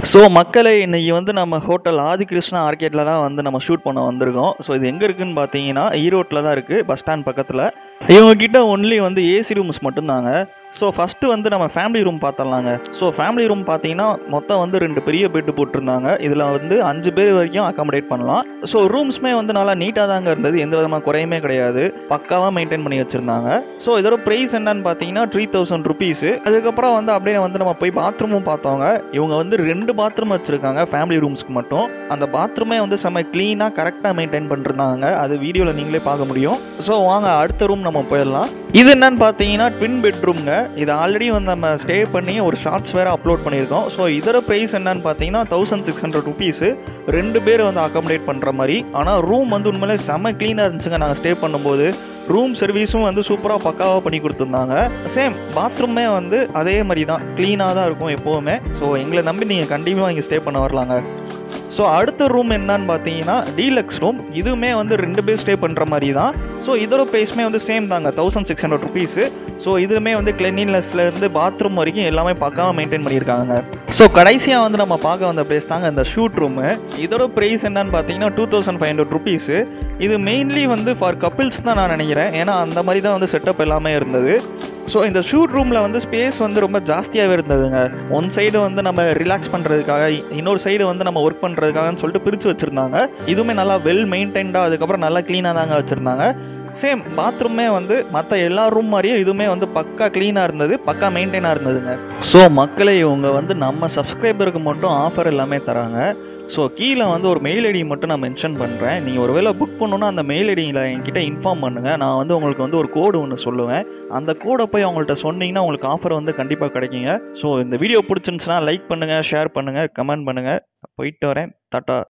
so மக்களே இன்னைக்கு வந்து நம்ம ஹோட்டல் ஆதிகிருஷ்ணா ஆர்கேட்டில் தான் வந்து நம்ம ஷூட் பண்ண வந்திருக்கோம் ஸோ இது எங்கே இருக்குன்னு பார்த்தீங்கன்னா ஈரோட்டில் தான் இருக்குது பஸ் ஸ்டாண்ட் பக்கத்தில் இவங்க கிட்ட ஒன்லி வந்து ஏசி ரூம்ஸ் மட்டும்தாங்க ஸோ ஃபஸ்ட்டு வந்து நம்ம ஃபேமிலி ரூம் பார்த்துடலாங்க ஸோ ஃபேமிலி ரூம் பார்த்தீங்கன்னா மொத்தம் வந்து ரெண்டு பெரிய பெட்டு போட்டிருந்தாங்க இதில் வந்து அஞ்சு பேர் வரைக்கும் அகாமடேட் பண்ணலாம் ஸோ ரூம்ஸ்மே வந்து நல்லா நீட்டாக தாங்க இருந்தது எந்த விதமான குறையுமே கிடையாது பக்காவாக மெயின்டைன் பண்ணி வச்சுருந்தாங்க ஸோ இதோட ப்ரைஸ் என்னன்னு பார்த்தீங்கன்னா த்ரீ தௌசண்ட் ருபீஸு அதுக்கப்புறம் வந்து அப்படியே வந்து நம்ம போய் பாத்ரூமும் பார்த்தோங்க இவங்க வந்து ரெண்டு பாத்ரூம் வச்சுருக்காங்க ஃபேமிலி ரூம்ஸ்க்கு மட்டும் அந்த பாத்ரூமே வந்து செம்ம க்ளீனாக கரெக்டாக மெயின்டைன் பண்ணிருந்தாங்க அது வீடியோவில் நீங்களே பார்க்க முடியும் ஸோ வாங்க அடுத்த ரூம் நம்ம போயிடலாம் இது என்னன்னு பார்த்தீங்கன்னா ட்வின் பெட்ரூம்ங்க இது ஆல்ரெடி வந்து நம்ம ஸ்டே பண்ணி ஒரு ஷார்ட்ஸ் வேறு அப்லோட் பண்ணியிருக்கோம் ஸோ இதோட ப்ரைஸ் என்னன்னு பார்த்தீங்கன்னா தௌசண்ட் சிக்ஸ் ஹண்ட்ரட் ருபீஸு ரெண்டு பேர் வந்து அகாமடேட் பண்ணுற மாதிரி ஆனால் ரூம் வந்து உண்மையிலே செம்ம க்ளீனாக இருந்துச்சுங்க நாங்கள் ஸ்டே பண்ணும்போது ரூம் சர்வீஸும் வந்து சூப்பராக பக்காவாக பண்ணி கொடுத்துருந்தாங்க சேம் பாத்ரூமே வந்து அதே மாதிரி தான் க்ளீனாக தான் இருக்கும் எப்போவுமே ஸோ எங்களை நம்பி நீங்கள் கண்டிப்பாக இங்கே ஸ்டே பண்ண வரலாங்க ஸோ அடுத்த ரூம் என்னன்னு பார்த்தீங்கன்னா டீலக்ஸ் ரூம் இதுவுமே வந்து ரெண்டு பேர் ஸ்டே பண்ணுற மாதிரி தான் ஸோ இதோட ப்ரைஸ்மே வந்து சேம் தாங்க thousand six hundred rupees so இதுவுமே வந்து இருந்து பாத்ரூம் வரைக்கும் எல்லாமே பக்காவாக மெயின்டைன் பண்ணியிருக்காங்க ஸோ கடைசியாக வந்து நம்ம பார்க்க வந்த பிளேஸ் தாங்க இந்த ஷூட் ரூமு இதோட ப்ரைஸ் என்னன்னு பார்த்தீங்கன்னா two thousand five hundred rupees இது மெயின்லி வந்து ஃபார் கப்பிள்ஸ் தான் நான் நினைக்கிறேன் ஏன்னா அந்த மாதிரி தான் வந்து செட்டப் எல்லாமே இருந்தது ஸோ இந்த ஷூட் ரூமில் வந்து ஸ்பேஸ் வந்து ரொம்ப ஜாஸ்தியாகவே இருந்ததுங்க ஒன் சைடு வந்து நம்ம ரிலாக்ஸ் பண்ணுறதுக்காக இன்னொரு சைடு வந்து நம்ம ஒர்க் பண்ணுறதுக்காகன்னு சொல்லிட்டு பிரித்து வச்சுருந்தாங்க இதுவுமே நல்லா வெல் மெயின்டைன்டாக அதுக்கப்புறம் நல்லா க்ளீனாக தாங்க வச்சுருந்தாங்க சேம் பாத்ரூமே வந்து மற்ற எல்லா ரூம் மாதிரியும் இதுவுமே வந்து பக்கா க்ளீனாக இருந்தது பக்கா மெயின்டைனாக இருந்ததுங்க ஸோ மக்களை இவங்க வந்து நம்ம சப்ஸ்கிரைபருக்கு மட்டும் ஆஃபர் எல்லாமே தராங்க ஸோ கீழே வந்து ஒரு மெயில் ஐடி மட்டும் நான் மென்ஷன் பண்ணுறேன் நீங்கள் ஒரு வேளை புக் பண்ணணுன்னா அந்த மெயில் ஐடியில் என்கிட்ட இன்ஃபார்ம் பண்ணுங்கள் நான் வந்து உங்களுக்கு வந்து ஒரு கோடு ஒன்று சொல்லுவேன் அந்த கோடை போய் அவங்கள்ட்ட சொன்னீங்கன்னா உங்களுக்கு ஆஃபர் வந்து கண்டிப்பாக கிடைக்குங்க ஸோ இந்த வீடியோ பிடிச்சிருந்துச்சுன்னா லைக் பண்ணுங்கள் ஷேர் பண்ணுங்கள் கமெண்ட் பண்ணுங்கள் போயிட்டு வரேன் டாட்டா